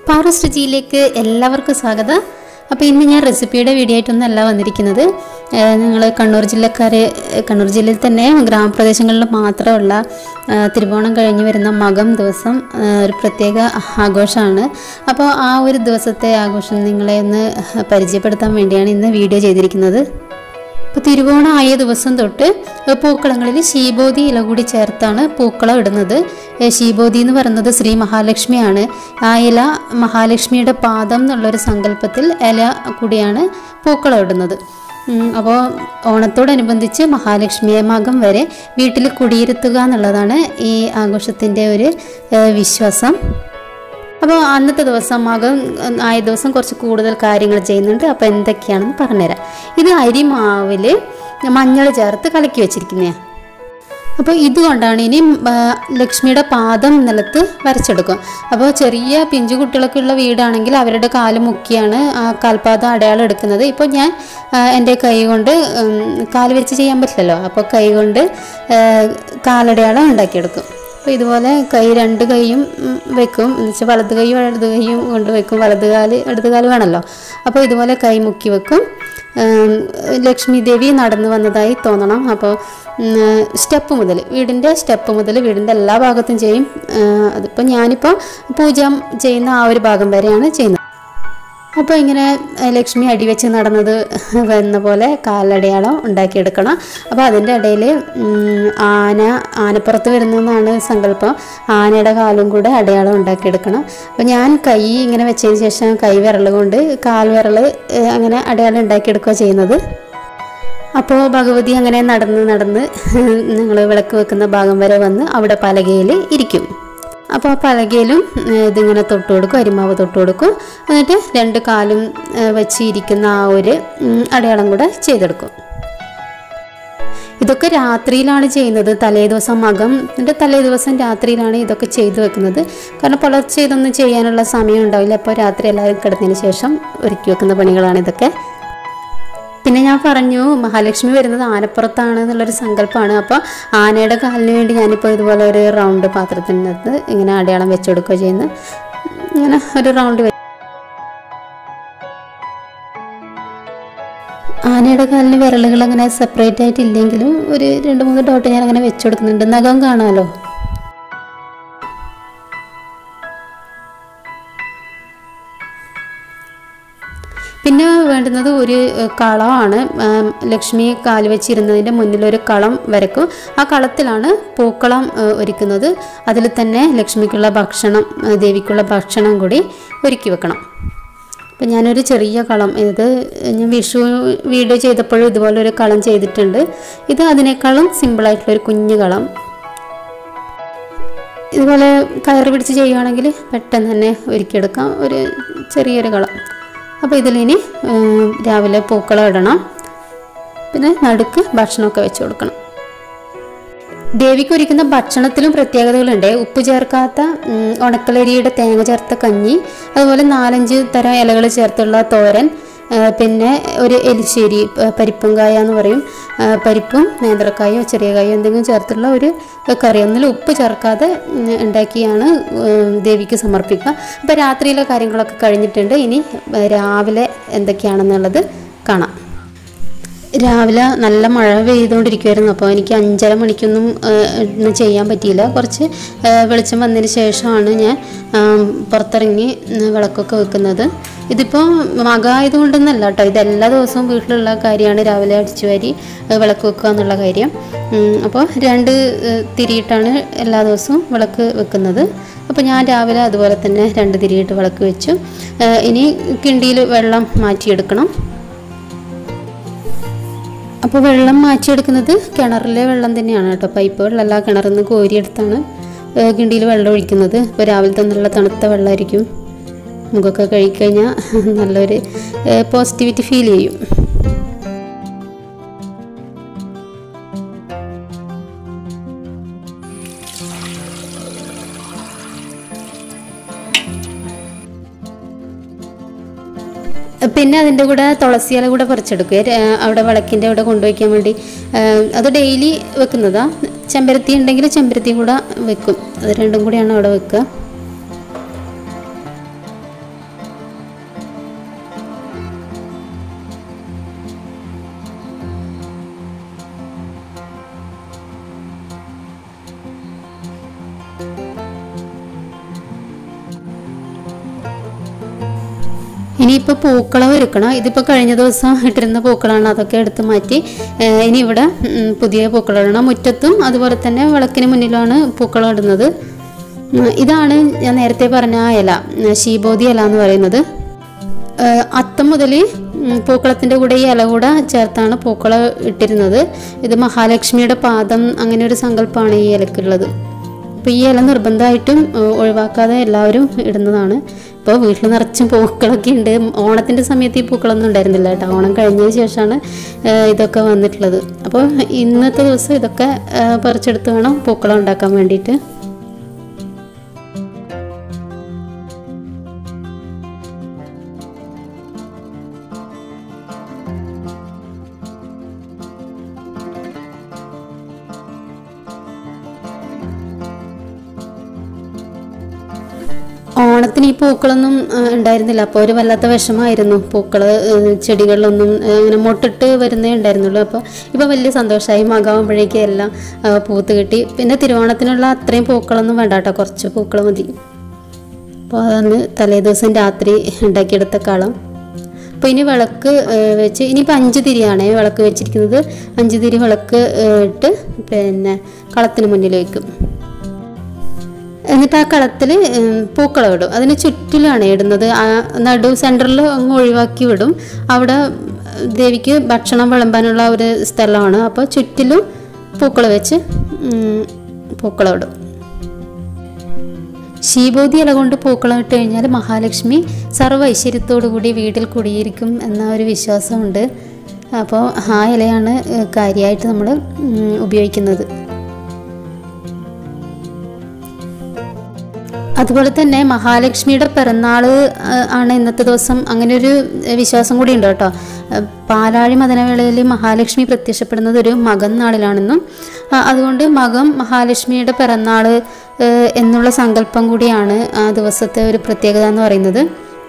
പാറൂസ് രുചിയിലേക്ക് എല്ലാവർക്കും സ്വാഗതം അപ്പോൾ ഇന്ന് ഞാൻ റെസിപ്പിയുടെ വീഡിയോ ആയിട്ടൊന്നല്ല വന്നിരിക്കുന്നത് ഞങ്ങൾ കണ്ണൂർ ജില്ലക്കാരെ കണ്ണൂർ ജില്ലയിൽ തന്നെ ഗ്രാമപ്രദേശങ്ങളിൽ മാത്രമുള്ള ആ, തിരുവോണം കഴിഞ്ഞ് വരുന്ന മകം ദിവസം ആ, ഒരു പ്രത്യേക ആഘോഷമാണ് അപ്പോൾ ആ ഒരു ദിവസത്തെ ആഘോഷം നിങ്ങളെ ഒന്ന് പരിചയപ്പെടുത്താൻ വേണ്ടിയാണ് ഇന്ന് വീഡിയോ ചെയ്തിരിക്കുന്നത് ഇപ്പോൾ തിരുവോണം ആയ ദിവസം തൊട്ട് പൂക്കളങ്ങളിൽ ശീബോധി ഇല കൂടി ചേർത്താണ് പൂക്കളം ഇടുന്നത് ഏ, ശീബോധി എന്ന് പറയുന്നത് ശ്രീ മഹാലക്ഷ്മിയാണ് ആ ഇല മഹാലക്ഷ്മിയുടെ പാദം എന്നുള്ളൊരു സങ്കല്പത്തിൽ ഇല കൂടിയാണ് പൂക്കളം ഇടുന്നത് അപ്പോൾ ഓണത്തോടനുബന്ധിച്ച് മഹാലക്ഷ്മിയെ മകം വരെ വീട്ടിൽ കുടിയിരുത്തുക എന്നുള്ളതാണ് ഈ ആഘോഷത്തിൻ്റെ ഒരു ഏ, വിശ്വാസം അപ്പോൾ അന്നത്തെ ദിവസം മകം ഉം, ആയ ദിവസം കുറച്ച് കൂടുതൽ കാര്യങ്ങൾ ചെയ്യുന്നുണ്ട് അപ്പോൾ എന്തൊക്കെയാണെന്ന് പറഞ്ഞുതരാം ഇത് അരിമാവിൽ മഞ്ഞൾ ചേർത്ത് കലക്കി വെച്ചിരിക്കുന്നതാണ് അപ്പോൾ ഇതുകൊണ്ടാണ് ഇനി ആ, ലക്ഷ്മിയുടെ പാദം നിലത്ത് വരച്ചെടുക്കും അപ്പോൾ ചെറിയ പിഞ്ചു കുട്ടികളൊക്കെ ഉള്ള വീടാണെങ്കിൽ അവരുടെ കാല് മുക്കിയാണ് ആ കാൽപാദം അടയാളം എടുക്കുന്നത് ഇപ്പോൾ ഞാൻ ആ, എൻ്റെ കൈ കൊണ്ട് ഉം, കാല് വെച്ച് ചെയ്യാൻ പറ്റില്ലല്ലോ അപ്പോൾ കൈ കൊണ്ട് ആ, കാലടയാളം ഉണ്ടാക്കിയെടുക്കും അപ്പോൾ ഇതുപോലെ കൈ രണ്ട് കൈയും ഉം, വെക്കും എന്ന് വെച്ചാൽ വലത് കൈയും ഇടത് കൈയും കൊണ്ട് വെക്കും വലത് കാല് ഇടത് കാല് വേണമല്ലോ അപ്പോൾ ഇതുപോലെ കൈ മുക്കി വെക്കും ഉം, ലക്ഷ്മി ദേവി നടന്നു വന്നതായി തോന്നണം അപ്പോൾ സ്റ്റെപ്പ് മുതൽ വീടിൻ്റെ സ്റ്റെപ്പ് മുതൽ വീടിൻ്റെ എല്ലാ ഭാഗത്തും ചെയ്യും ഉം, അതിപ്പോൾ ഞാനിപ്പോൾ പൂജ ചെയ്യുന്ന ആ ഒരു ഭാഗം വരെയാണ് ചെയ്യുന്നത് അപ്പോൾ ഇങ്ങനെ ഏഹ്, ലക്ഷ്മി അടിവെച്ച് നടന്നത് വന്ന പോലെ കാലടയാളം ഉണ്ടാക്കിയെടുക്കണം അപ്പോൾ അതിൻ്റെ ഇടയിൽ ആന ആനപ്പുറത്ത് വരുന്നതെന്നാണ് സങ്കല്പം ആനയുടെ കാലും കൂടെ അടയാളം ഉണ്ടാക്കിയെടുക്കണം അപ്പോൾ ഞാൻ കൈ ഇങ്ങനെ വെച്ചതിന് ശേഷം കൈ വിരൽ കൊണ്ട് കാൽ വിരൽ ഏഹ്, അങ്ങനെ അടയാളം ഉണ്ടാക്കിയെടുക്കുക ചെയ്യുന്നത് അപ്പോൾ ഭഗവതി അങ്ങനെ നടന്ന് നടന്ന് ഞങ്ങൾ വിളക്ക് വെക്കുന്ന ഭാഗം വരെ വന്ന് അവിടെ പലകയിൽ ഇരിക്കും അപ്പോൾ ആ പലകയിലും ഏഹ്, ഇതിങ്ങനെ തൊട്ട് കൊടുക്കും അരിമാവ് തൊട്ട് കൊടുക്കും എന്നിട്ട് രണ്ട് കാലും ഏഹ്, വെച്ച് ഇരിക്കുന്ന ആ ഒരു ഉം, അടയാളം കൂടെ ചെയ്തെടുക്കും ഇതൊക്കെ രാത്രിയിലാണ് ചെയ്യുന്നത് തലേ ദിവസം മകം എന്നിട്ട് തലേ ദിവസം രാത്രിയിലാണ് ഇതൊക്കെ ചെയ്തു വെക്കുന്നത് കാരണം പുലർച്ചെ ഇതൊന്നും ചെയ്യാനുള്ള സമയം ഉണ്ടാവില്ല അപ്പോൾ രാത്രി എല്ലാവരും കിടന്നതിന് ശേഷം ഒരുക്കി വെക്കുന്ന പണികളാണ് ഇതൊക്കെ പിന്നെ ഞാൻ പറഞ്ഞു മഹാലക്ഷ്മി വരുന്നത് ആനപ്പുറത്താണ് എന്നുള്ളൊരു സങ്കല്പമാണ് അപ്പോൾ ആനയുടെ കാലിന് വേണ്ടി ഞാനിപ്പോൾ ഇതുപോലെ ഒരു റൗണ്ട് പാത്രത്തിനകത്ത് ഇങ്ങനെ അടയാളം വെച്ച് കൊടുക്കുകയോ ചെയ്യുന്നത് ഇങ്ങനെ ഒരു റൗണ്ട് വെ ആനയുടെ കാലിന് വിരലുകൾ അങ്ങനെ സെപ്പറേറ്റ് ആയിട്ട് ഇല്ലെങ്കിലും ഒരു രണ്ട് മൂന്ന് ഡോട്ട് ഞാൻ അങ്ങനെ വെച്ച് കൊടുക്കുന്നുണ്ട് നഖം കാണാമല്ലോ പിന്നെ വേണ്ടുന്നത് ഒരു ഏഹ്, കളമാണ് ആം, ലക്ഷ്മി കാല് വെച്ചിരുന്നതിൻ്റെ മുന്നിൽ ഒരു കളം വരക്കും ആ കളത്തിലാണ് പൂക്കളം ഏഹ്, ഒരുക്കുന്നത് അതിൽ തന്നെ ലക്ഷ്മിക്കുള്ള ഭക്ഷണം ഏഹ്, ദേവിക്കുള്ള ഭക്ഷണം കൂടി ഒരുക്കി വെക്കണം അപ്പം ഞാനൊരു ചെറിയ കളം ഇത് ഞാൻ വിഷു വീഡിയോ ചെയ്തപ്പോഴും ഇതുപോലെ ഒരു കളം ചെയ്തിട്ടുണ്ട് ഇത് അതിനേക്കാളും സിമ്പിളായിട്ടുള്ള ഒരു കുഞ്ഞു കളം ഇതുപോലെ കയറ് പിടിച്ച് ചെയ്യുകയാണെങ്കിൽ പെട്ടെന്ന് തന്നെ ഒരുക്കിയെടുക്കാം ഒരു ചെറിയൊരു കളം അപ്പോൾ ഇതിലിനി ഉം, രാവിലെ പൂക്കളം ഇടണം പിന്നെ നടുക്ക് ഭക്ഷണമൊക്കെ വെച്ച് കൊടുക്കണം ദേവിക്ക് ഒരുക്കുന്ന ഭക്ഷണത്തിലും പ്രത്യേകതകളുണ്ട് ഉപ്പ് ചേർക്കാത്ത ഉം, ഉണക്കലരിയുടെ തേങ്ങ ചേർത്ത കഞ്ഞി അതുപോലെ നാലഞ്ച് തരം ഇലകൾ ചേർത്തുള്ള തോരൻ ആ, പിന്നെ ഒരു എലിശ്ശേരി പ- പരിപ്പും കായ എന്ന് പറയും ആ, പരിപ്പും നേന്ത്രക്കായോ ചെറിയ കായോ എന്തെങ്കിലും ചേർത്തുള്ള ഒരു കറി ഒന്നിൽ ഉപ്പ് ചേർക്കാതെ ഉം, ഉണ്ടാക്കിയാണ് ഉം, ദേവിക്ക് സമർപ്പിക്കുക അപ്പോൾ രാത്രിയിലെ കാര്യങ്ങളൊക്കെ കഴിഞ്ഞിട്ടുണ്ട് ഇനി ആ, രാവിലെ എന്തൊക്കെയാണെന്നുള്ളത് കാണാം രാവിലെ നല്ല മഴ പെയ്തുകൊണ്ടിരിക്കുമായിരുന്നു അപ്പോൾ എനിക്ക് അഞ്ചര മണിക്കൊന്നും ആ, ഒന്നും ചെയ്യാൻ പറ്റിയില്ല കുറച്ച് ആ, വെളിച്ചം വന്നതിന് ശേഷമാണ് ഞാൻ ആ, പുറത്തിറങ്ങി ഉം, വിളക്കൊക്കെ വെക്കുന്നത് ഇതിപ്പോൾ മകായതുകൊണ്ടൊന്നല്ല കേട്ടോ ഇത് എല്ലാ ദിവസവും വീട്ടിലുള്ള കാര്യമാണ് രാവിലെ അടിച്ചു വാരി ആ, വിളക്ക് വെക്കുക എന്നുള്ള കാര്യം ഉം, അപ്പോൾ രണ്ട് ആ, തിരിയിട്ടാണ് എല്ലാ ദിവസവും വിളക്ക് വെക്കുന്നത് അപ്പോൾ ഞാൻ രാവിലെ അതുപോലെ തന്നെ രണ്ട് തിരിയിട്ട് വിളക്ക് വെച്ചു ആ, ഇനി കിണ്ടിയിൽ വെള്ളം മാറ്റിയെടുക്കണം അപ്പോൾ വെള്ളം മാറ്റിയെടുക്കുന്നത് കിണറിലെ വെള്ളം തന്നെയാണ് കേട്ടോ പൈപ്പ് വെള്ളമല്ല കിണറിൽ നിന്ന് കോരിയെടുത്താണ് ഏഹ് കിണ്ടിയിൽ വെള്ളം ഒഴിക്കുന്നത് ഇപ്പോൾ രാവിലത്തെ നല്ല തണുത്ത വെള്ളമായിരിക്കും മുഖമൊക്കെ കഴിക്കഴിഞ്ഞാൽ നല്ലൊരു പോസിറ്റിവിറ്റി ഫീൽ ചെയ്യും പിന്നെ അതിൻ്റെ കൂടെ തുളസി ഇല കൂടെ പറിച്ചെടുക്കുക ര- അവിടെ വിളക്കിൻ്റെ അവിടെ കൊണ്ടുവയ്ക്കാൻ വേണ്ടി ആ, അത് ഡെയിലി വെക്കുന്നതാ ചെമ്പരത്തി ഉണ്ടെങ്കിൽ ചെമ്പരത്തി കൂടെ വെക്കും അത് രണ്ടും കൂടിയാണ് അവിടെ വെക്കുക ഇനിയിപ്പോൾ പൂക്കളം ഒരുക്കണം ഇതിപ്പോൾ കഴിഞ്ഞ ദിവസം ഇട്ടിരുന്ന പൂക്കളാണ് അതൊക്കെ എടുത്ത് മാറ്റി ഏഹ് ഇനി ഇവിടെ ഉം, പുതിയ പൂക്കളം ഇടണം മുറ്റത്തും അതുപോലെ തന്നെ വിളക്കിന് മുന്നിലാണ് പൂക്കളം ഇടുന്നത് ഉം, ഇതാണ് ഞാൻ നേരത്തെ പറഞ്ഞ ആ ഇല ഉം, ശീബോധി ഇല എന്ന് പറയുന്നത് ഏഹ് അത്തം മുതൽ പൂക്കളത്തിൻ്റെ കൂടെ ഈ ഇല കൂടെ ചേർത്താണ് പൂക്കളം ഇട്ടിരുന്നത് ഇത് മഹാലക്ഷ്മിയുടെ പാദം അങ്ങനെ ഒരു സങ്കല്പമാണ് ഈ ഇലക്കുള്ളത് അപ്പോൾ ഈ ഇല നിർബന്ധമായിട്ടും ഏഹ് ഒഴിവാക്കാതെ എല്ലാവരും ഇടുന്നതാണ് ഇപ്പോൾ വീട്ടിൽ നിറച്ചും പൂക്കളൊക്കെ ഉണ്ട് ഓണത്തിൻ്റെ സമയത്ത് ഈ പൂക്കളൊന്നും ഉണ്ടായിരുന്നില്ല കേട്ടോ ഓണം കഴിഞ്ഞതിന് ശേഷമാണ് ഏഹ് ഇതൊക്കെ വന്നിട്ടുള്ളത് അപ്പോൾ ഇന്നത്തെ ദിവസം ഇതൊക്കെ ഏഹ് പറിച്ചെടുത്ത് വേണം പൂക്കളം ഉണ്ടാക്കാൻ വേണ്ടിയിട്ട് ഓണത്തിന് ഈ പൂക്കളൊന്നും ആ, ഉണ്ടായിരുന്നില്ല അപ്പോൾ ഒരു വല്ലാത്ത വിഷമമായിരുന്നു പൂക്കൾ ചെടികളിലൊന്നും ആ, ഇങ്ങനെ മൊട്ടിട്ട് വരുന്നേ ഉണ്ടായിരുന്നുള്ളൂ അപ്പോൾ ഇപ്പോൾ വലിയ സന്തോഷമായി മകാവുമ്പോഴേക്കും എല്ലാം ആ, പൂത്ത് കിട്ടി പിന്നെ തിരുവോണത്തിനുള്ള അത്രയും പൂക്കളൊന്നും വേണ്ട കേട്ടോ കുറച്ച് പൂക്കൾ മതി അപ്പോൾ അതന്ന് തലേ ദിവസം രാത്രി ഉണ്ടാക്കിയെടുത്ത കളം അപ്പോൾ ഇനി വിളക്ക് ആ, വെച്ച് ഇനിയിപ്പോൾ അഞ്ച് തിരിയാണ് വിളക്ക് വെച്ചിരിക്കുന്നത് അഞ്ച് തിരി വിളക്ക് ആ, ഇട്ട് പിന്നെ കളത്തിന് മുന്നിൽ വയ്ക്കും എന്നിട്ട് ആ കളത്തിൽ പൂക്കളം ഇടും അതിന് ചുറ്റിലാണ് ഇടുന്നത് ആ നടു സെൻറ്ററിൽ അങ്ങ് ഒഴിവാക്കി വിടും അവിടെ ദേവിക്ക് ഭക്ഷണം വിളമ്പാനുള്ള ഒരു സ്ഥലമാണ് അപ്പോൾ ചുറ്റിലും പൂക്കളം വെച്ച് ഉം, പൂക്കളം ഇടും ശീബോധി ഇല കൊണ്ട് പൂക്കളം ഇട്ട് കഴിഞ്ഞാൽ മഹാലക്ഷ്മി സർവ്വ ഐശ്വര്യത്തോടു കൂടി വീട്ടിൽ കുടിയിരിക്കും എന്ന ഒരു വിശ്വാസമുണ്ട് അപ്പോൾ ആ ഇലയാണ് ഏഹ്, കാര്യമായിട്ട് നമ്മൾ ഉം, ഉപയോഗിക്കുന്നത് അതുപോലെ തന്നെ മഹാലക്ഷ്മിയുടെ പിറന്നാൾ ആണ് ഇന്നത്തെ ദിവസം അങ്ങനെ ഒരു വിശ്വാസം കൂടി ഉണ്ട് കേട്ടോ ആ, പാലാഴി മദനവേളയിൽ മഹാലക്ഷ്മി പ്രത്യക്ഷപ്പെടുന്നത് ഒരു മകൻ നാളിലാണെന്നും ആ, അതുകൊണ്ട് മകം മഹാലക്ഷ്മിയുടെ പിറന്നാൾ എന്നുള്ള സങ്കല്പം കൂടിയാണ് ആ ദിവസത്തെ ഒരു പ്രത്യേകത എന്ന് പറയുന്നത്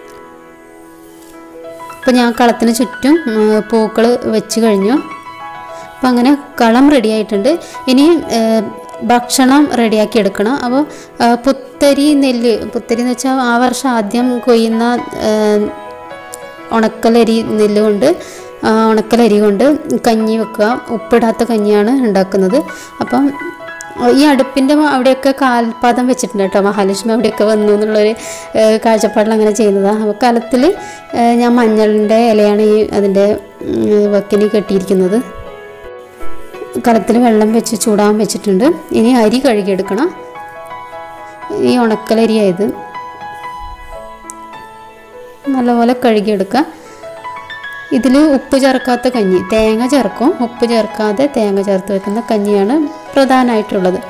അപ്പോൾ ഞാൻ കളത്തിന് ചുറ്റും പൂക്കൾ വെച്ച് കഴിഞ്ഞു അപ്പം അങ്ങനെ കളം റെഡി ആയിട്ടുണ്ട് ഇനി ഏഹ്, ഭക്ഷണം റെഡിയാക്കി എടുക്കണം അപ്പോൾ ഏഹ്, പുത്തരി നെല്ല് പുത്തരി എന്ന് വെച്ചാൽ ആ വർഷം ആദ്യം കൊയ്യുന്ന ഏഹ്, ഉണക്കലരി നെല്ല് കൊണ്ട് ആ, ഉണക്കലരി കൊണ്ട് കഞ്ഞി വെക്കുക ഉപ്പിടാത്ത കഞ്ഞിയാണ് ഉണ്ടാക്കുന്നത് അപ്പം ഈ അടുപ്പിൻ്റെ അവിടെയൊക്കെ കാൽപാദം വെച്ചിട്ടുണ്ട് കേട്ടോ മഹാലക്ഷ്മി അവിടെയൊക്കെ വന്നു എന്നുള്ളൊരു ഏഹ്, കാഴ്ചപ്പാടിൽ അങ്ങനെ ചെയ്യുന്നതാണ് അപ്പോൾ കലത്തിൽ ഞാൻ മഞ്ഞളിൻ്റെ ഇലയാണ് ഈ അതിൻ്റെ ഉം, വക്കിന് കെട്ടിയിരിക്കുന്നത് കലത്തിൽ വെള്ളം വെച്ച് ചൂടാൻ വെച്ചിട്ടുണ്ട് ഇനി അരി കഴുകിയെടുക്കണം ഈ ഉണക്കലരിയായത് നല്ലപോലെ കഴുകിയെടുക്കുക ഇതിൽ ഉപ്പ് ചേർക്കാത്ത കഞ്ഞി തേങ്ങ ചേർക്കും ഉപ്പ് ചേർക്കാതെ തേങ്ങ ചേർത്ത് വെക്കുന്ന കഞ്ഞിയാണ് പ്രധാനമായിട്ടുള്ളത്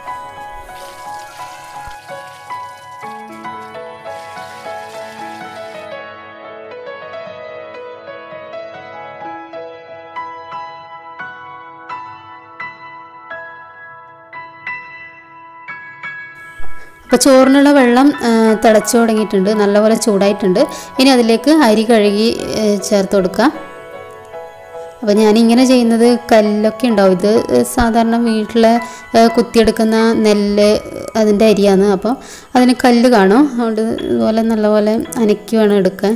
അപ്പോൾ ചോറിനുള്ള വെള്ളം ആ, തിളച്ചു തുടങ്ങിയിട്ടുണ്ട് നല്ലപോലെ ചൂടായിട്ടുണ്ട് ഇനി അതിലേക്ക് അരി കഴുകി ഏ, ചേർത്ത് കൊടുക്കുക അപ്പോൾ ഞാനിങ്ങനെ ചെയ്യുന്നത് കല്ലൊക്കെ ഉണ്ടാവും ഇത് സാധാരണ വീട്ടിലെ ഏ, കുത്തിയെടുക്കുന്ന നെല്ല് അതിൻ്റെ അരിയാണ് അപ്പോൾ അതിന് കല്ല് കാണും അതുകൊണ്ട് ഇതുപോലെ നല്ലപോലെ അനക്കി വേണം എടുക്കാൻ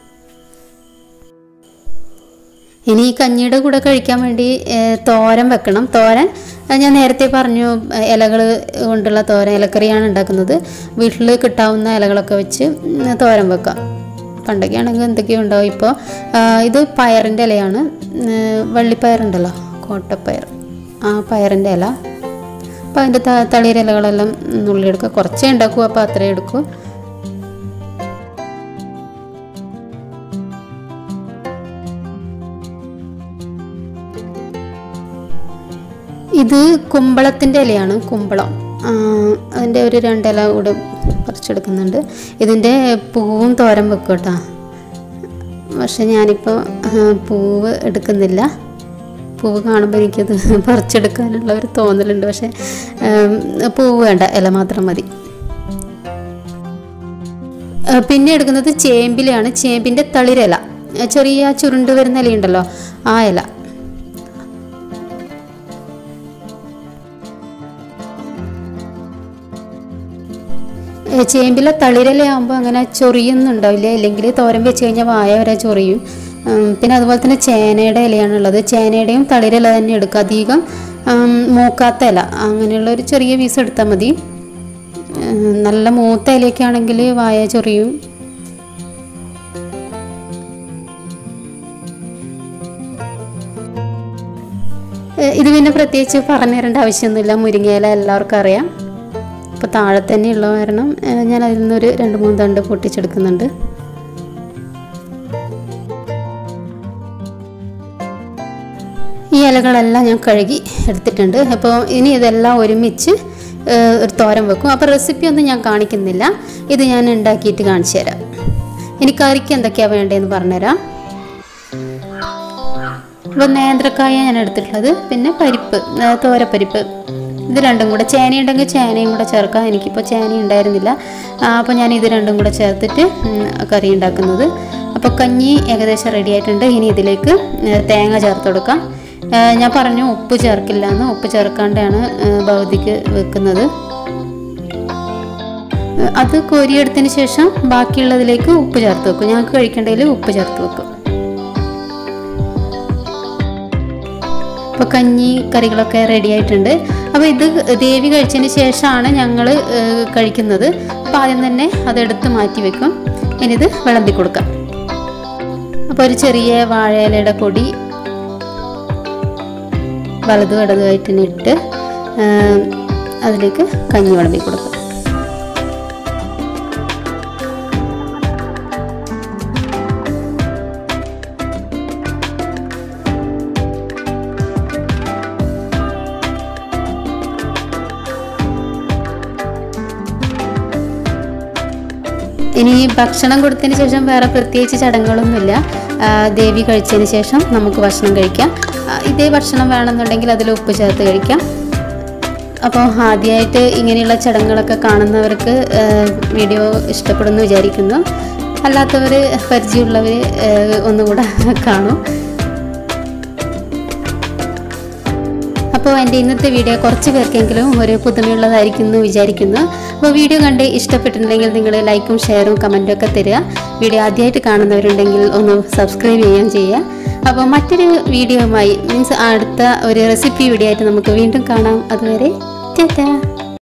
ഇനി ഈ കഞ്ഞിയുടെ കൂടെ കഴിക്കാൻ വേണ്ടി ഏഹ്, തോരൻ വെക്കണം തോരൻ ഏഹ്, ഞാൻ നേരത്തെ പറഞ്ഞു ഇലകൾ കൊണ്ടുള്ള തോരൻ ഇലക്കറിയാണ് ഉണ്ടാക്കുന്നത് വീട്ടിൽ കിട്ടാവുന്ന ഇലകളൊക്കെ വെച്ച് ഉം, തോരൻ വെക്കാം പണ്ടൊക്കെ ആണെങ്കിൽ എന്തൊക്കെയോ ഉണ്ടാവും ഇപ്പോൾ ഇത് പയറിൻ്റെ ഇലയാണ് ഏഹ്, വള്ളിപ്പയറുണ്ടല്ലോ കോട്ടപ്പയർ ആ പയറിൻ്റെ ഇല അപ്പോൾ അതിൻ്റെ ത തളിര ഇലകളെല്ലാം നുള്ളിയെടുക്കുക കുറച്ചേ ഉണ്ടാക്കൂ അപ്പോൾ അത്രയും എടുക്കൂ ഇത് കുമ്പളത്തിൻ്റെ ഇലയാണ് കുമ്പളം ആ, അതിൻ്റെ ഒരു രണ്ടില കൂടെ പറിച്ചെടുക്കുന്നുണ്ട് ഇതിൻ്റെ പൂവും തോരൻ വെക്കും കേട്ടോ പക്ഷെ ഞാനിപ്പോൾ ആ, പൂവ് എടുക്കുന്നില്ല പൂവ് കാണുമ്പോൾ എനിക്കത് പറിച്ചെടുക്കാനുള്ള ഒരു തോന്നലുണ്ട് പക്ഷെ ഉം, പൂവ് വേണ്ട ഇല മാത്രം മതി ആ, പിന്നെ എടുക്കുന്നത് ചേമ്പിലാണ് ചേമ്പിൻ്റെ തളിരില ആ, ചെറിയ ചുരുണ്ട് വരുന്ന ഇലയുണ്ടല്ലോ ആ ഇല ഏ, ചേമ്പിലെ തളിരലയാകുമ്പോൾ അങ്ങനെ ചൊറിയുന്നുണ്ടാവില്ല അല്ലെങ്കിൽ തോരൻ വെച്ച് കഴിഞ്ഞാൽ വായ വരെ ചൊറിയും ഉം, പിന്നെ അതുപോലെ തന്നെ ചേനയുടെ ഇലയാണുള്ളത് ചേനയുടെയും തളിരില തന്നെ എടുക്കുക അധികം ഉം, മൂക്കാത്ത ഇല അങ്ങനെയുള്ള ഒരു ചെറിയ പീസ് എടുത്താൽ മതി ഉം, നല്ല മൂത്ത ഇലയൊക്കെ ആണെങ്കിൽ വായ ചൊറിയും ഏ, ഇത് പിന്നെ പ്രത്യേകിച്ച് പറഞ്ഞു തരേണ്ട ആവശ്യമൊന്നുമില്ല മുരിങ്ങയില എല്ലാവർക്കും അറിയാം അപ്പോൾ താഴെ തന്നെ ഉള്ള കാരണം ഏ, ഞാൻ അതിൽ നിന്നൊരു രണ്ട് മൂന്ന് തണ്ട് പൊട്ടിച്ചെടുക്കുന്നുണ്ട് ഈ ഇലകളെല്ലാം ഞാൻ കഴുകി എടുത്തിട്ടുണ്ട് അപ്പോൾ ഇനി ഇതെല്ലാം ഒരുമിച്ച് ഏ, ഒരു തോരൻ വെക്കും അപ്പോൾ റെസിപ്പി ഒന്നും ഞാൻ കാണിക്കുന്നില്ല ഇത് ഞാൻ ഉണ്ടാക്കിയിട്ട് കാണിച്ചു തരാം ഇനി കറിക്ക് എന്തൊക്കെയാണ് വേണ്ടതെന്ന് പറഞ്ഞുതരാം അപ്പോൾ നേന്ത്രക്കായ ഞാൻ എടുത്തിട്ടുള്ളത് പിന്നെ പരിപ്പ് ആ, തോരപ്പരിപ്പ് ഇത് രണ്ടും കൂടെ ചേനയുണ്ടെങ്കിൽ ചേനയും കൂടെ ചേർക്കാം എനിക്കിപ്പോൾ ചേന ഉണ്ടായിരുന്നില്ല അപ്പോൾ ഞാൻ ഇത് രണ്ടും കൂടെ ചേർത്തിട്ട് ഉം, കറി ഉണ്ടാക്കുന്നത് അപ്പോൾ കഞ്ഞി ഏകദേശം റെഡി ആയിട്ടുണ്ട് ഇനി ഇതിലേക്ക് ഏ, തേങ്ങ ചേർത്ത് കൊടുക്കാം ഏ, ഞാൻ പറഞ്ഞു ഉപ്പ് ചേർക്കില്ല എന്ന് ഉപ്പ് ചേർക്കാണ്ടാണ് ഏ, ഭൗതിക്ക് വെക്കുന്നത് ഏ, അത് കോരിയെടുത്തതിന് ശേഷം ബാക്കിയുള്ളതിലേക്ക് ഉപ്പ് ചേർത്ത് വെക്കും ഞങ്ങൾക്ക് കഴിക്കേണ്ടതിൽ ഉപ്പ് ചേർത്ത് വെക്കും അപ്പോൾ കഞ്ഞി കറികളൊക്കെ റെഡി ആയിട്ടുണ്ട് അപ്പോൾ ഇത് ദേവി കഴിച്ചതിന് ശേഷമാണ് ഞങ്ങൾ കഴിക്കുന്നത് അപ്പോൾ ആദ്യം തന്നെ അതെടുത്ത് മാറ്റി വെക്കും ഇനിയിത് വിളമ്പി കൊടുക്കാം അപ്പോൾ ഒരു ചെറിയ വാഴയിലയുടെ പൊടി വലതും ഇടതുമായിട്ട് തന്നെ ഇട്ട് ആ, അതിലേക്ക് കഞ്ഞി വിളമ്പി കൊടുക്കും ഇനി ഭക്ഷണം കൊടുത്തതിന് ശേഷം വേറെ പ്രത്യേകിച്ച് ചടങ്ങുകളൊന്നുമില്ല ആ, ദേവി കഴിച്ചതിന് ശേഷം നമുക്ക് ഭക്ഷണം കഴിക്കാം ആ, ഇതേ ഭക്ഷണം വേണമെന്നുണ്ടെങ്കിൽ അതിൽ ഉപ്പ് ചേർത്ത് കഴിക്കാം അപ്പോൾ ആദ്യമായിട്ട് ഇങ്ങനെയുള്ള ചടങ്ങുകളൊക്കെ കാണുന്നവർക്ക് ആ, വീഡിയോ ഇഷ്ടപ്പെടുന്നു വിചാരിക്കുന്നു അല്ലാത്തവർ പരിചയമുള്ളവർ ഒന്നുകൂടെ കാണും അപ്പോൾ എൻ്റെ ഇന്നത്തെ വീഡിയോ കുറച്ച് പേർക്കെങ്കിലും ഒരു പുതുമയുള്ളതായിരിക്കും എന്ന് വിചാരിക്കുന്നു അപ്പോൾ വീഡിയോ കണ്ട് ഇഷ്ടപ്പെട്ടിട്ടുണ്ടെങ്കിൽ നിങ്ങൾ ലൈക്കും ഷെയറും കമൻറ്റും ഒക്കെ തരിക വീഡിയോ ആദ്യമായിട്ട് കാണുന്നവരുണ്ടെങ്കിൽ ഒന്ന് സബ്സ്ക്രൈബ് ചെയ്യുകയും ചെയ്യുക അപ്പോൾ മറ്റൊരു വീഡിയോയുമായി മീൻസ് അടുത്ത ഒരു റെസിപ്പി വീഡിയോ ആയിട്ട് നമുക്ക് വീണ്ടും കാണാം അതുവരെ ടാറ്റാ